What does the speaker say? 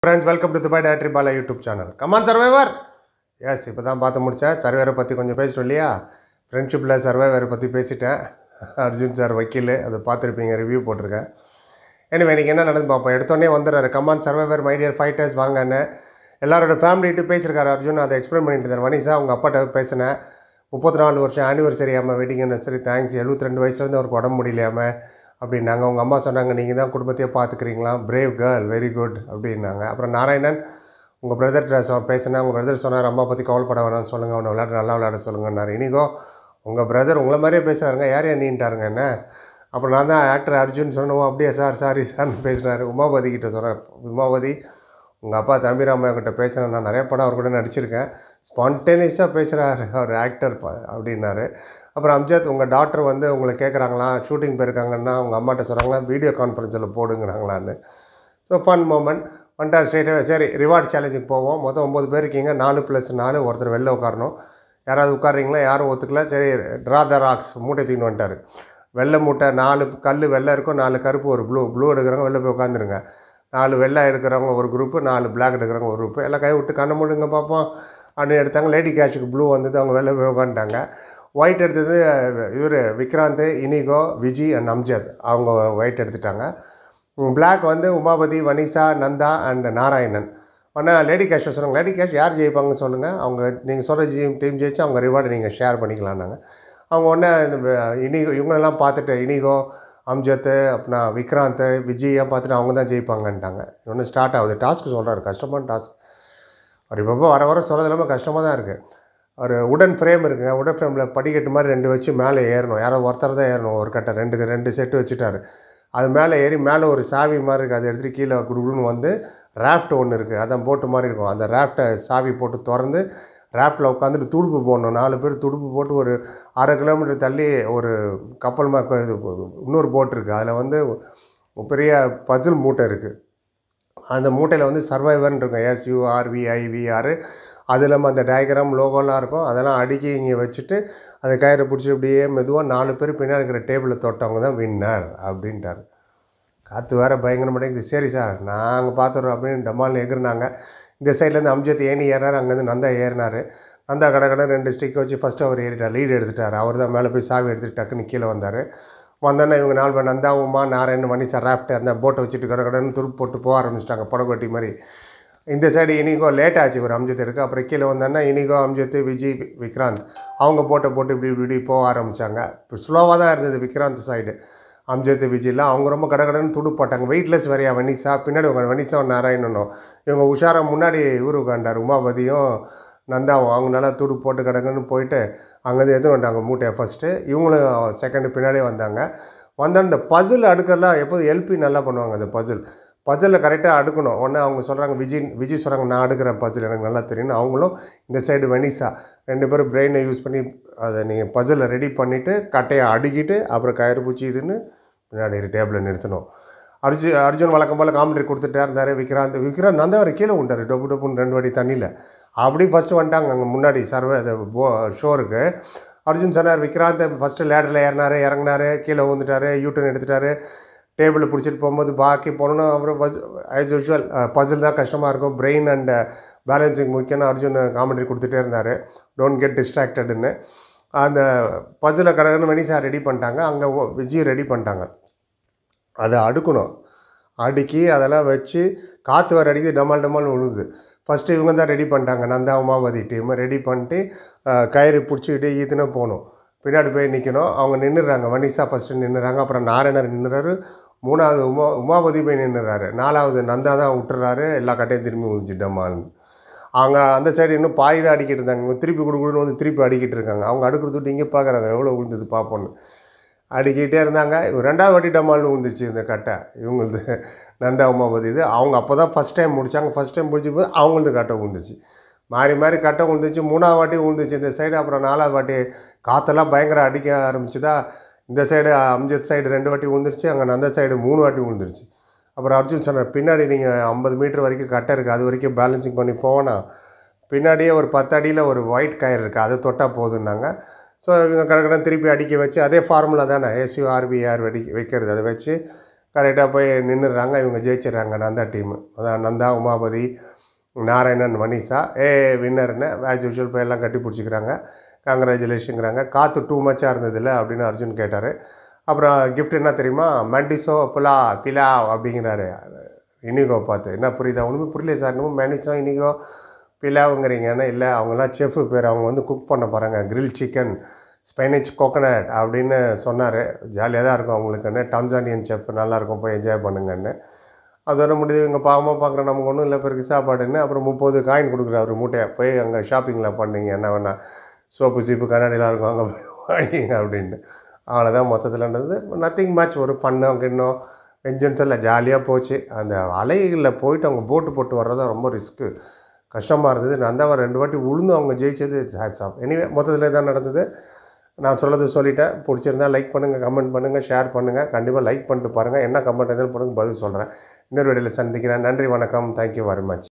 friends welcome to Dubai டேட்ரி Bala YouTube channel come on survivor yes இப்போ தான் பார்த்து முடித்தேன் சர்வைவரை பற்றி கொஞ்சம் பேசிட்டோம் இல்லையா ஃப்ரெண்ட்ஷிப்பில் சர்வைவரை பற்றி பேசிட்டேன் அர்ஜுன் சார் வக்கீல் அதை பார்த்துருப்பீங்க ரிவ்யூ போட்டிருக்கேன் எனவே இன்றைக்கி என்ன நடந்து பார்ப்போம் எடுத்தோடனே வந்துடுறாரு கமான் சர்வைவர் மைடியர் ஃபைட்டர்ஸ் வாங்கன்னு எல்லாரோட ஃபேமிலிட்டு பேசியிருக்காரு அர்ஜுன் அதை எக்ஸ்பிளைன் பண்ணிட்டு இருந்தார் வனிசா அவங்க அப்பாட்ட பேசினேன் முப்பத்தி நாலு வருஷம் ஆனிவர்சரி ஆமாம் வெட்டிங்னு சரி தேங்க்ஸ் எழுபத்தி ரெண்டு வயசுலேருந்து அவருக்கு உடம்பு முடியலையாம அப்படின்னாங்க அவங்க அம்மா சொன்னாங்க நீங்கள் தான் குடும்பத்தையே பார்த்துக்கிறீங்களா பிரேவ் கேர்ள் வெரி குட் அப்படின்னாங்க அப்புறம் நாராயணன் உங்கள் பிரதர்கிட்ட சொ பேசினேன் உங்கள் பிரதர் சொன்னார் அம்மா பற்றி கவலைப்பட வேணாம்னு சொல்லுங்கள் அவனை விளையாட நல்லா விளையாட சொல்லுங்கன்னாரு இனிகோ உங்கள் பிரதர் உங்களை மாதிரியே பேசுகிறாருங்க யார் யார் நீன்ட்டாருங்க என்ன அப்புறம் நான் தான் ஆக்டர் அர்ஜுன் சொன்னோம் "ஓ, அப்படியா சார் சாரி சார்னு பேசினார் உமாபதி கிட்ட சொன்னேன் உமாபதி உங்கள் அப்பா தம்பிராமையா கிட்ட பேசினேன் நான் நிறைய படம் அவர் கூட நடிச்சிருக்கேன் ஸ்பான்டேனியஸாக பேசுகிறாரு அவர் ஆக்டர் அப்படின்னாரு அப்புறம் அம்ஜத் உங்கள் டாக்டர் வந்து உங்களை கேட்குறாங்களா ஷூட்டிங் போயிருக்காங்கன்னா உங்கள் அம்மாட்ட சொல்கிறாங்களா வீடியோ கான்ஃபரன்ஸில் போடுங்கிறாங்களான்னு ஸோ ஃபன் மூமெண்ட் வந்துட்டார் ஸ்ட்ரெயிட்டாக சரி ரிவார்ட் சேலஞ்சுக்கு போவோம் மொத்தம் ஒம்பது பேர் இருக்கீங்க நாலு ப்ளஸ் நாலு ஒருத்தர் வெளில உட்காரணும் யாராவது உட்கார்றீங்களா யாரும் ஒத்துக்கல சரி ட்ரா த ராக்ஸ் மூட்டை தூக்கின்னு வந்துட்டார் வெள்ளை மூட்டை நாலு கல் வெள்ளை இருக்கும் நாலு கருப்பு ஒரு ப்ளூ ப்ளூ எடுக்கிறவங்க வெளில போய் உட்காந்துருங்க நாலு வெள்ளை எடுக்கிறவங்க ஒரு குரூப்பு நாலு பிளாக் எடுக்கிறவங்க ஒரு குரூப்பு எல்லாம் கை விட்டு கண்ணை மூடுங்க பார்ப்போம் அப்படின்னு எடுத்தாங்க லேடி கேஷுக்கு ப்ளூ வந்தது அவங்க வெளில போய் உட்காந்துட்டாங்க ஒயிட் எடுத்தது இவர் விக்ராந்த் இனிகோ விஜி அண்ட் அம்ஜத் அவங்க ஒயிட் எடுத்துட்டாங்க பிளாக் வந்து உமாபதி வனிஷா நந்தா அண்ட் நாராயணன் ஆனால் லேடி கேஷ் சொன்னாங்க லேடி கேஷ் யார் ஜெயிப்பாங்கன்னு சொல்லுங்கள் அவங்க நீங்கள் சொல்கிற ஜீம் டீம் ஜெயிச்சு அவங்க ரிவார்டை நீங்கள் ஷேர் பண்ணிக்கலான்னாங்க அவங்க ஒன்று இந்த வ- இனிகோ இவங்களெல்லாம் பார்த்துட்டு இனிகோ அம்ஜத் அப்புறம் விக்ராந்த் விஜயை பார்த்துட்டு அவங்க தான் ஜெயிப்பாங்கன்ட்டாங்க ஒன்று ஸ்டார்ட் ஆகுது டாஸ்க் சொல்கிறாரு கஷ்டமான டாஸ்க் அவர் இப்போ வர வர சொல்கிறது எல்லாமே கஷ்டமாக தான் இருக்குது ஒரு உடன் ஃப்ரேம் இருக்குங்க உடன் ஃப்ரேமில் படிக்கட்டு மாதிரி ரெண்டு வச்சு மேலே ஏறணும் யாரோ ஒருத்தர் தான் ஏறணும் ஒரு கட்டை ரெண்டு ரெண்டு செட்டு வச்சுட்டாரு அது மேலே ஏறி மேலே ஒரு சாவி மாதிரி இருக்குது அதை எடுத்துகிட்டு கீழே குடுகுடுன்னு வந்து ராஃப்ட் ஒன்று இருக்குது அதான் போட்டு மாதிரி இருக்கும் அந்த ராஃப்ட்டை சாவி போட்டு திறந்து ராஃப்டில் உட்காந்துட்டு துடுப்பு போடணும் நாலு பேர் துடுப்பு போட்டு ஒரு அரை கிலோமீட்டர் தள்ளி ஒரு கப்பல் மா இது இன்னொரு போட் இருக்குது அதில் வந்து பெரிய பசில் மூட்டை இருக்குது அந்த மூட்டையில் வந்து சர்வைவர்னு இருக்கும் எஸ்யூஆர்விஐவிஆர் அது இல்லாமல் அந்த டயக்ராம் லோகோலாம் இருக்கும் அதெல்லாம் அடுக்கி இங்கே வச்சுட்டு அதை கயிறை பிடிச்சி அப்படியே மெதுவாக நாலு பேர் பின்னாடி இருக்கிற டேபிளில் தொட்டவங்க தான் வின்னர் அப்படின்ட்டார் காற்று வேறு பயங்கரமாக இது சரி சார் நாங்கள் பார்த்துறோம் அப்படின்னு டமால் எகிறினாங்க இந்த சைட்லேருந்து அம்ஜத் ஏணி ஏறினார் அங்கேருந்து நந்தா ஏறினார் நந்தா கடை கடை ரெண்டு ஸ்டிக் வச்சு ஃபஸ்ட்டு அவர் ஏறிட்டார் லீடு எடுத்துட்டார் அவர் தான் மேலே போய் சாவி எடுத்துட்டு டக்குன்னு கீழே வந்தார் வந்தோன்னே இவங்க நாலு பேர் நந்தா உமா நாராயண் மணிஷா ராஃப்ட் அந்த போட்டை வச்சுட்டு கடை கடைன்னு துருப்பு போட்டு போக ஆரம்பிச்சிட்டாங்க படகோட்டி மாதிரி இந்த சைடு இனிகோ லேட் ஆச்சு ஒரு அம்ஜத் எடுக்க அப்புறம் கீழே வந்தோன்னா இனிகோ அம்ஜத் விஜய் வி- விக்ராந்த் அவங்க போட்டை போட்டு இப்படி இப்படி இப்படி போக ஆரம்பித்தாங்க இப்போ ஸ்லோவாக தான் இருந்தது விக்ராந்த் சைடு அம்ஜத் விஜய்லாம் அவங்க ரொம்ப கடகடன்னு துடு போட்டாங்க வெயிட்லெஸ் வரையா வனிஷா பின்னாடி உட்காந்து வனிஷா நாராயணனும் இவங்க உஷாரா முன்னாடி இவரு உட்காண்டார் உமாபதியும் நந்தாவும் அவங்க நல்லா துடு போட்டு கிடக்குன்னு போயிட்டு அங்கேருந்து எதுவும் வந்தாங்க மூட்டையை ஃபஸ்ட்டு இவங்களும் செகண்டு பின்னாடியே வந்தாங்க வந்தால் இந்த பசில் அடுக்கெல்லாம் எப்போதும் எல்பி நல்லா பண்ணுவாங்க அந்த பசில் பசிலில் கரெக்டாக அடுக்கணும் ஒன்று அவங்க சொல்கிறாங்க விஜய் விஜய் சொல்கிறாங்க நான் அடுக்கிறேன் பசில் எனக்கு நல்லா தெரியும்னு அவங்களும் இந்த சைடு வெனிசா ரெண்டு பேரும் பிரெயினை யூஸ் பண்ணி அதை நீங்கள் பசிலை ரெடி பண்ணிவிட்டு கட்டையை அடுக்கிட்டு அப்புறம் கயிறு பூச்சி இதுன்னு பின்னாடி டேபிளில் நிறுத்தணும் அர்ஜுன் அர்ஜுன் வழக்கம் போல் காமெடி கொடுத்துட்டே இருந்தார் விக்ராந்த் விக்ராந்த் நந்தா அவர் கீழே உண்டார் டொப்பு டொப்புன்னு ரெண்டு வாட்டி தண்ணியில் அப்படி ஃபஸ்ட்டு வந்துட்டாங்க அங்கே முன்னாடி சர்வே அது போ ஷோருக்கு அர்ஜுன் சொன்னார் விக்ராந்த் ஃபஸ்ட்டு லேடரில் ஏறினாரு இறங்குனாரு கீழே ஊந்துட்டாரு யூட்டன் எடுத்துட்டாரு டேபிளில் பிடிச்சிட்டு போகும்போது பாக்கி போகணும் அப்புறம் பஸ் ஆஸ் யூஷுவல் பசில் தான் கஷ்டமாக இருக்கும் பிரெயின் அண்ட் பேலன்சிங் முக்கியம்னு அர்ஜுன் காமெடி கொடுத்துட்டே இருந்தார் டோன்ட் கெட் டிஸ்ட்ராக்டடுன்னு அந்த பசிலை கடகன்னு வெனிசா ரெடி பண்ணிட்டாங்க அங்கே விஜய் ரெடி பண்ணிட்டாங்க அதை அடுக்கணும் அடுக்கி அதெல்லாம் வச்சு காற்று வர அடிக்குது டமால் டமால் விழுது ஃபஸ்ட்டு இவங்க தான் ரெடி பண்ணிட்டாங்க நந்தா உமாவதி டீம் ரெடி பண்ணிட்டு அஹ், கயிறு பிடிச்சிக்கிட்டு ஈத்துன்னு போகணும் பின்னாடி போய் நிற்கணும் அவங்க நின்றுறாங்க வனிஷா ஃபஸ்ட்டு நின்றுறாங்க அப்புறம் நாராயணர் நின்றுறாரு மூணாவது உமா உமாபதி போய் நின்றுறாரு நாலாவது நந்தா தான் விட்டுறாரு எல்லா கட்டையும் திரும்பி ஊதிச்சு டமால்னு அவங்க அந்த சைடு இன்னும் பாய் தான் அடிக்கிட்டு இருந்தாங்க இவங்க திருப்பி கொடுக்கணும்னு வந்து திருப்பி அடிக்கிட்டு இருக்காங்க அவங்க அடுக்கிறது விட்டு இங்கே பார்க்குறாங்க எவ்வளோ விழுந்தது பார்ப்போன்னு அடிக்கிட்டே இருந்தாங்க இவர் ரெண்டாவது வாட்டி டமால்னு விழுந்துருச்சு இந்த கட்டை இவங்களது நந்தா உமாபதி இது அவங்க அப்போ தான் ஃபஸ்ட் டைம் முடிச்சாங்க ஃபஸ்ட் டைம் முடிச்ச போது அவங்களது கட்டை விழுந்துச்சு மாறி மாறி கட்டை விழுந்துச்சு மூணாவது வாட்டி விழுந்துச்சு இந்த சைடு அப்புறம் நாலாவது வாட்டி காற்றெல்லாம் பயங்கர அடிக்க ஆரம்பிச்சுதா இந்த சைடு அம்ஜத் சைடு ரெண்டு வாட்டி விழுந்துருச்சு அங்கே நந்த சைடு மூணு வாட்டி விழுந்துருச்சு அப்புறம் அர்ஜுன் சொன்னார் பின்னாடி நீங்கள் ஐம்பது மீட்டர் வரைக்கும் கட்டை இருக்குது அது வரைக்கும் பேலன்சிங் பண்ணி போவேனா பின்னாடியே ஒரு பத்து அடியில் ஒரு ஒயிட் கயிறு இருக்குது அதை தொட்டால் போதுன்னாங்க ஸோ இவங்க கடற்கடன் திருப்பி அடிக்க வச்சு அதே ஃபார்முலா தானே எஸ்யூஆர்பிஆர் வெடி வைக்கிறது அதை வச்சு கரெக்டாக போய் நின்றுடுறாங்க இவங்க ஜெயிச்சிடுறாங்க நந்தா டீமு அதான் நந்தா உமாபதி நாராயணன் மனிஷா ஏ வின்னர்னு ஆஸ் யூஷுவல் போய் எல்லாம் கட்டி பிடிச்சிக்கிறாங்க கங்க்ராச்சுலேஷனுங்கிறாங்க காற்று டூ மச்சாக இருந்ததில்ல அப்படின்னு அர்ஜுன் கேட்டார் அப்புறம் gift என்ன தெரியுமா மண்டிசோ புலா பிலா அப்படிங்கிறாரு இனிகோ பார்த்து என்ன புரியுதா ஒன்றுமே புரியல சார் இன்னும் மேனிசோ இனிகோ பிலாவுங்கிறீங்கன்னா இல்லை அவங்களாம் செஃப் பேர் அவங்க வந்து குக் பண்ண போகிறாங்க கிரில் சிக்கன் ஸ்பைனிச் கோகனட் அப்படின்னு சொன்னார் ஜாலியாக தான் இருக்கும் அவங்களுக்குன்னு டான்சானியன் செஃப் நல்லாயிருக்கும் போய் என்ஜாய் பண்ணுங்கன்னு அதோட முடியுது இவங்க பாவமாக பார்க்குற நமக்கு ஒன்றும் இல்லை பிறகு சாப்பாடுன்னு அப்புறம் முப்பது காயின் கொடுக்குறாரு மூட்டையை போய் அங்கே ஷாப்பிங்கில் பண்ணீங்க என்ன வேணால் சோப்பு சீப்பு கண்ணாடிலாம் இருக்கும் அங்கே போய் வாங்கிங்க அப்படின்னு அவ்வளோதான் மொத்தத்தில் இருந்தது நத்திங் மேட்ச் ஒரு ஃபன்னு அங்கே இன்னும் வெஞ்சன்ஸ் எல்லாம் ஜாலியாக போச்சு அந்த அலைகளில் போயிட்டு அவங்க போட்டு போட்டு வர்றது ரொம்ப ரிஸ்க்கு கஷ்டமாக இருந்தது நான் தான் ரெண்டு வாட்டி உளுந்து அவங்க ஜெயிச்சது ஹேட்ஸ் ஆஃப் எனிவே மொத்தத்தில் தான் நடந்தது நான் சொல்லது சொல்லிட்டேன் பிடிச்சிருந்தா லைக் பண்ணுங்கள் கமெண்ட் பண்ணுங்கள் ஷேர் பண்ணுங்கள் கண்டிப்பாக லைக் பண்ணிட்டு பாருங்கள் என்ன கமெண்ட் இருந்தாலும் போடுங்க பதில் சொல்கிறேன் இன்னொரு வீடியோவில் சந்திக்கிறேன் நன்றி வணக்கம் தேங்க்யூ வெரி மச்